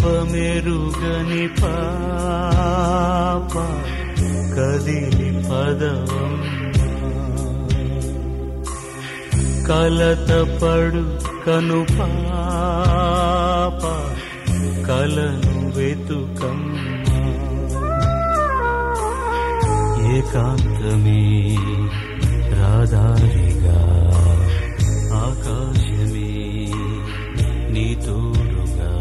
పాపమెరుగని పాప కదిలి పదవమ్మా కలతపడు కను పాప కలను వెతుకమ్మా ఏకాంతమే రాధారిగా ఆకాశమే నీ తోడుగా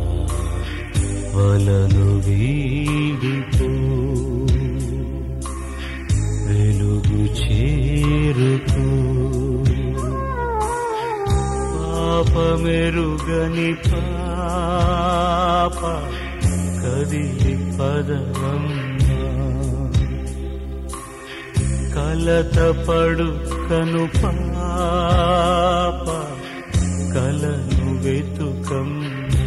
వలను వీడిపో వెలుగు చేరుకో పాపమెరుగని పాప కదిలి పదవమ్మా కలతపడు కను పాప కలను వెతుకమ్మా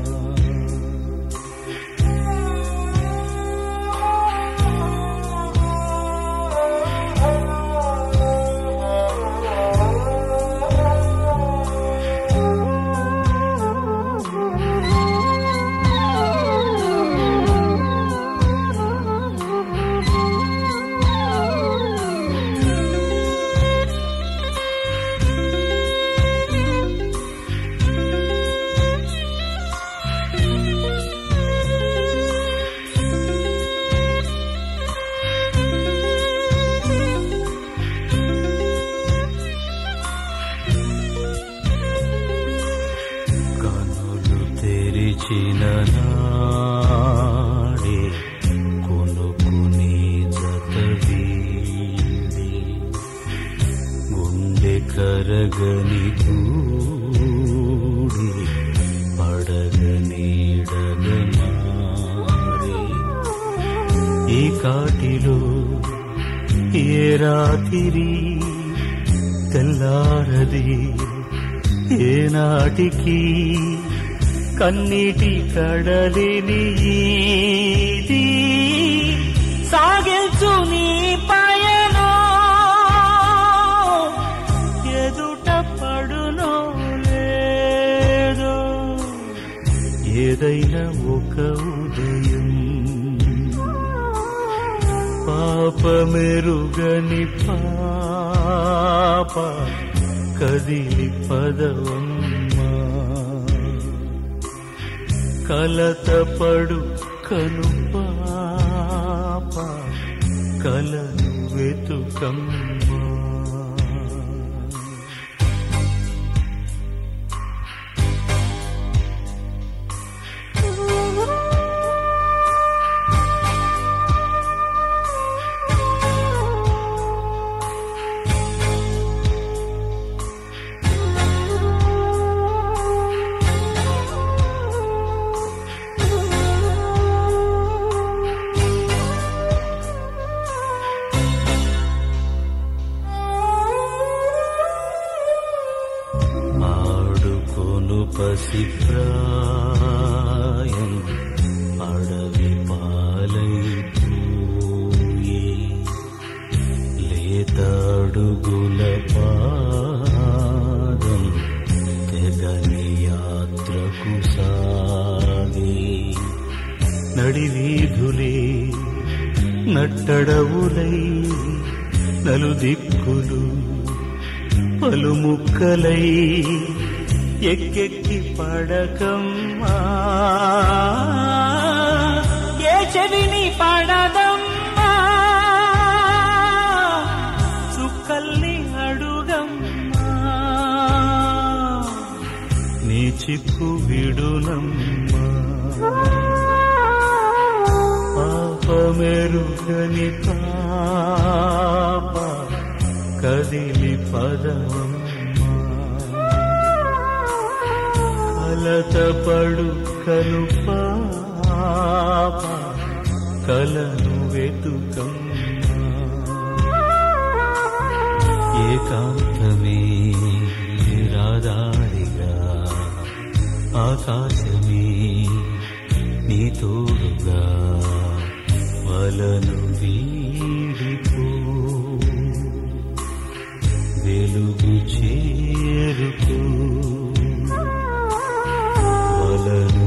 కనులు తెరిచిన నాడే కొనుకుని జత వీడి గుండె కరగని కూడి పడగనీడగమారి ఈ కాటిలో ఏ రాతిరి తెల్లారది ఏనాటికి కన్నీటి కడలిని ఈది సాగిల్చు నీ పయనో ఎదుట పడునో లేదో ఏదైనా ఒక ఉదయం పాపమెరుగని పాప కదిలి పదవమ్మా కలతపడు కను పాప కలను వెతుకమ్మా ఆడుకొను పసిప్రాయం అడవి పాలైపోయి లేతాడుగుల పాదం తెగని యాత్రకు సాగి నడివీధులే నట్టడవులై నలుదిక్కులు పలుముక్కలై ఎక్కెక్కి పడకమ్మా ఏ చెవిని పడదమ్మా చుక్కల్ని అడుగమ్మా నీ చిక్కు విడునమ్మా పాపమెరుగని పాప కదిలి పదవమ్మా కలతపడు కను పాప కలను వెతుకమ్మా ఏకాంతమే రాదారిగా ఆకాశమే నీ తోడుగా వలను వీడిపో వెలుగు చేరుకో వలను